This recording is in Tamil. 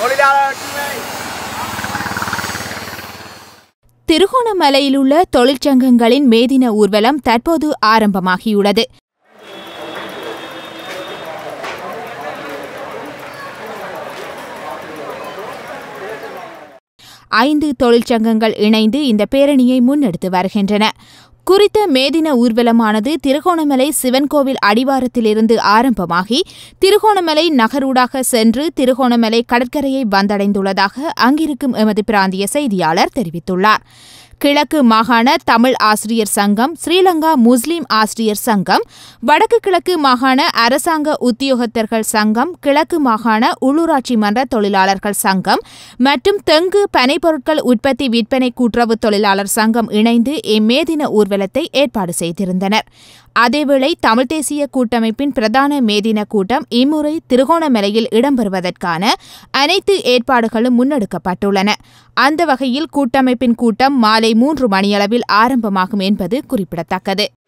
திருகோணமலையிலுள்ள தொழிற்சங்கங்களின் மேதின ஊர்வலம் தற்போது ஆரம்பமாகியுள்ளது ஐந்து தொழிற்சங்கங்கள் இணைந்து இந்த பேரணியை முன்னெடுத்து வருகின்றன குறித்த மேதின ஊர்வலமானது திருகோணமலை சிவன் கோவில் அடிவாரத்திலிருந்து ஆரம்பமாகி திருகோணமலை நகரூடாக சென்று திருகோணமலை கடற்கரையை வந்தடைந்துள்ளதாக அங்கிருக்கும் எமது பிராந்திய செய்தியாளர் தெரிவித்துள்ளார் கிழக்கு மாகாண தமிழ் ஆசிரியர் சங்கம் ஸ்ரீலங்கா முஸ்லிம் ஆசிரியர் சங்கம் வடக்கு கிழக்கு மாகாண அரசாங்க உத்தியோகத்தர்கள் சங்கம் கிழக்கு மாகாண உள்ளூராட்சி மன்ற தொழிலாளர்கள் சங்கம் மற்றும் தெங்கு பனைப்பொருட்கள் உற்பத்தி விற்பனை கூட்டுறவு தொழிலாளர் சங்கம் இணைந்து இம்மேதின ஊர்வலத்தை ஏற்பாடு செய்திருந்தனர் அதேவேளை தமிழ் தேசிய கூட்டமைப்பின் பிரதான மேதின கூட்டம் இம்முறை திருகோணமலையில் இடம்பெறுவதற்கான அனைத்து ஏற்பாடுகளும் முன்னெடுக்கப்பட்டுள்ளன அந்த வகையில் கூட்டமைப்பின் கூட்டம் மாலை மூன்று மணியளவில் ஆரம்பமாகும் என்பது குறிப்பிடத்தக்கது